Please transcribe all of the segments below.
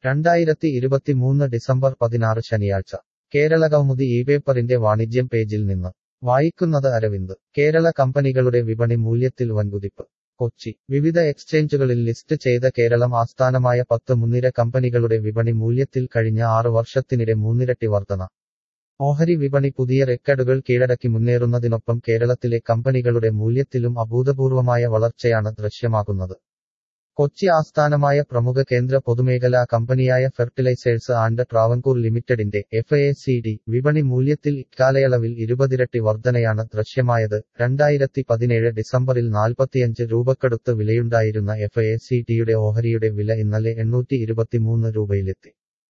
രണ്ടായിരത്തി ഇരുപത്തിമൂന്ന് ഡിസംബർ പതിനാറ് ശനിയാഴ്ച കേരളകൗമുദി ഈ പേപ്പറിന്റെ വാണിജ്യം പേജിൽ നിന്ന് വായിക്കുന്നത് അരവിന്ദ് കേരള കമ്പനികളുടെ വിപണി മൂല്യത്തിൽ വൻകുതിപ്പ് കൊച്ചി വിവിധ എക്സ്ചേഞ്ചുകളിൽ ലിസ്റ്റ് ചെയ്ത കേരളം ആസ്ഥാനമായ പത്ത് മുൻനിര കമ്പനികളുടെ വിപണി മൂല്യത്തിൽ കഴിഞ്ഞ ആറ് വർഷത്തിനിടെ മൂന്നിരട്ടി വർധന ഓഹരി വിപണി പുതിയ റെക്കോർഡുകൾ കീഴടക്കി മുന്നേറുന്നതിനൊപ്പം കേരളത്തിലെ കമ്പനികളുടെ മൂല്യത്തിലും അഭൂതപൂർവമായ വളർച്ചയാണ് ദൃശ്യമാകുന്നത് കൊച്ചി ആസ്ഥാനമായ പ്രമുഖ കേന്ദ്ര പൊതുമേഖലാ കമ്പനിയായ ഫെർട്ടിലൈസേഴ്സ് ആൻഡ് ട്രാവൻകൂർ ലിമിറ്റഡിന്റെ എഫ് എ സി ഡി വിപണി മൂല്യത്തിൽ ഇക്കാലയളവിൽ ഇരുപതിരട്ടി വർധനയാണ് ദൃശ്യമായത് രണ്ടായിരത്തി പതിനേഴ് ഡിസംബറിൽ നാൽപ്പത്തിയഞ്ച് രൂപക്കടുത്ത് വിലയുണ്ടായിരുന്ന എഫ് എ സി ഡിയുടെ ഓഹരിയുടെ വില ഇന്നലെ എണ്ണൂറ്റി ഇരുപത്തിമൂന്ന് രൂപയിലെത്തി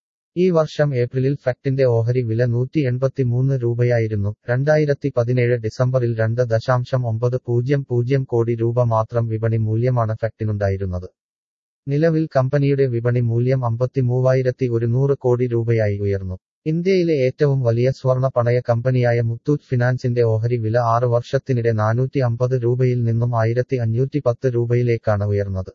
ഈ വർഷം ഏപ്രിലിൽ ഫാക്ടിന്റെ ഓഹരി വില നൂറ്റി എൺപത്തിമൂന്ന് രൂപയായിരുന്നു രണ്ടായിരത്തി പതിനേഴ് ഡിസംബറിൽ രണ്ട് ദശാംശം ഒമ്പത് പൂജ്യം പൂജ്യം കോടി രൂപ മാത്രം വിപണി മൂല്യമാണ് ഫാക്ടിനുണ്ടായിരുന്നത് നിലവിൽ കമ്പനിയുടെ വിപണി മൂല്യം അമ്പത്തിമൂവായിരത്തി ഒരുന്നൂറ് കോടി രൂപയായി ഉയർന്നു ഇന്ത്യയിലെ ഏറ്റവും വലിയ സ്വർണ്ണ പണയ കമ്പനിയായ മുത്തൂറ്റ് ഫിനാൻസിന്റെ ഓഹരി വില ആറ് വർഷത്തിനിടെ നാനൂറ്റി അമ്പത് രൂപയിൽ നിന്നും ആയിരത്തി അഞ്ഞൂറ്റി പത്ത് രൂപയിലേക്കാണ് ഉയർന്നത്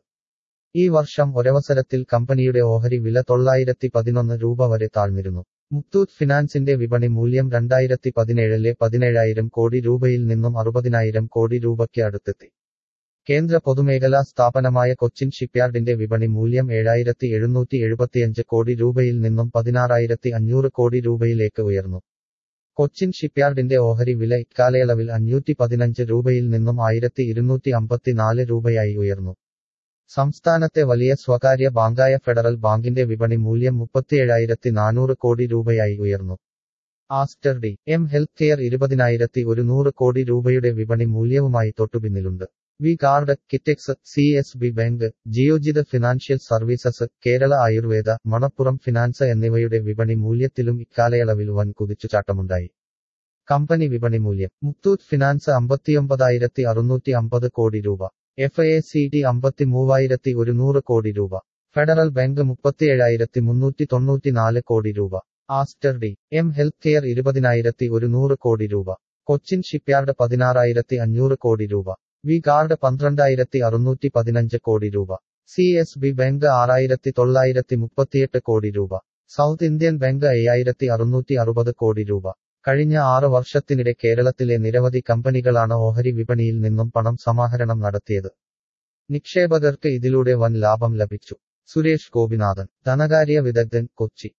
ഈ വർഷം ഒരവസരത്തിൽ കമ്പനിയുടെ ഓഹരി വില തൊള്ളായിരത്തി പതിനൊന്ന് രൂപ വരെ താഴ്ന്നിരുന്നു മുത്തൂറ്റ് ഫിനാൻസിന്റെ വിപണി മൂല്യം രണ്ടായിരത്തി പതിനേഴിലെ പതിനേഴായിരം കോടി രൂപയിൽ നിന്നും അറുപതിനായിരം കോടി രൂപയ്ക്ക് അടുത്തെത്തി കേന്ദ്ര പൊതുമേഖലാ സ്ഥാപനമായ കൊച്ചിൻ ഷിപ്പ്യാർഡിന്റെ വിപണി മൂല്യം ഏഴായിരത്തി എഴുന്നൂറ്റി എഴുപത്തിയഞ്ച് കോടി രൂപയിൽ നിന്നും പതിനാറായിരത്തി അഞ്ഞൂറ് കോടി രൂപയിലേക്ക് ഉയർന്നു കൊച്ചിൻ ഷിപ്പ്യാർഡിന്റെ ഓഹരി വില ഇക്കാലയളവിൽ അഞ്ഞൂറ്റി പതിനഞ്ച് രൂപയിൽ നിന്നും ആയിരത്തി ഇരുന്നൂറ്റി അമ്പത്തിനാല് രൂപയായി ഉയർന്നു സംസ്ഥാനത്തെ വലിയ സ്വകാര്യ ബാങ്കായ ഫെഡറൽ ബാങ്കിന്റെ വിപണി മൂല്യം മുപ്പത്തിയേഴായിരത്തി നാനൂറ് കോടി രൂപയായി ഉയർന്നു Aster D M health care ഇരുപതിനായിരത്തി ഒരുന്നൂറ് കോടി രൂപയുടെ വിപണി മൂല്യവുമായി തൊട്ടുപിന്നിലുണ്ട് V Guard Kitex C S B bank Geojit financial services Kerala Ayurveda Manappuram finance എന്നിവയുടെ വിപണി മൂല്യത്തിലും ഇക്കാലയളവിൽ വൻ കുതിച്ചുചാട്ടമുണ്ടായി കമ്പനി വിപണി മൂല്യം മുത്തൂറ്റ് ഫിനാൻസ് അമ്പത്തിയൊമ്പതായിരത്തി അറുന്നൂറ്റി അമ്പത് കോടി രൂപ എഫ് എ സി ഡി അമ്പത്തി മൂവായിരത്തി ഒരുന്നൂറ് കോടി രൂപ ഫെഡറൽ ബാങ്ക് മുപ്പത്തിയേഴായിരത്തി മുന്നൂറ്റി തൊണ്ണൂറ്റിനാല് കോടി രൂപ Aster D M health care ഇരുപതിനായിരത്തി ഒരുന്നൂറ് കോടി രൂപ കൊച്ചിൻ ഷിപ്പ്യാർഡ് പതിനാറായിരത്തി അഞ്ഞൂറ് കോടി രൂപ വി ഗാർഡ് പന്ത്രണ്ടായിരത്തി അറുന്നൂറ്റി പതിനഞ്ച് കോടി രൂപ സി എസ് ബി ബാങ്ക് ആറായിരത്തി തൊള്ളായിരത്തി മുപ്പത്തിയെട്ട് കോടി രൂപ സൗത്ത് ഇന്ത്യൻ ബാങ്ക് അയ്യായിരത്തി അറുന്നൂറ്റി അറുപത് കോടി രൂപ കഴിഞ്ഞ ആറ് വർഷത്തിനിടെ കേരളത്തിലെ നിരവധി കമ്പനികളാണ് ഓഹരി വിപണിയിൽ നിന്നും പണം സമാഹരണം നടത്തിയത് നിക്ഷേപകർക്ക് ഇതിലൂടെ വൻ ലാഭം ലഭിച്ചു സുരേഷ് ഗോപിനാഥൻ ധനകാര്യ വിദഗ്ധൻ കൊച്ചി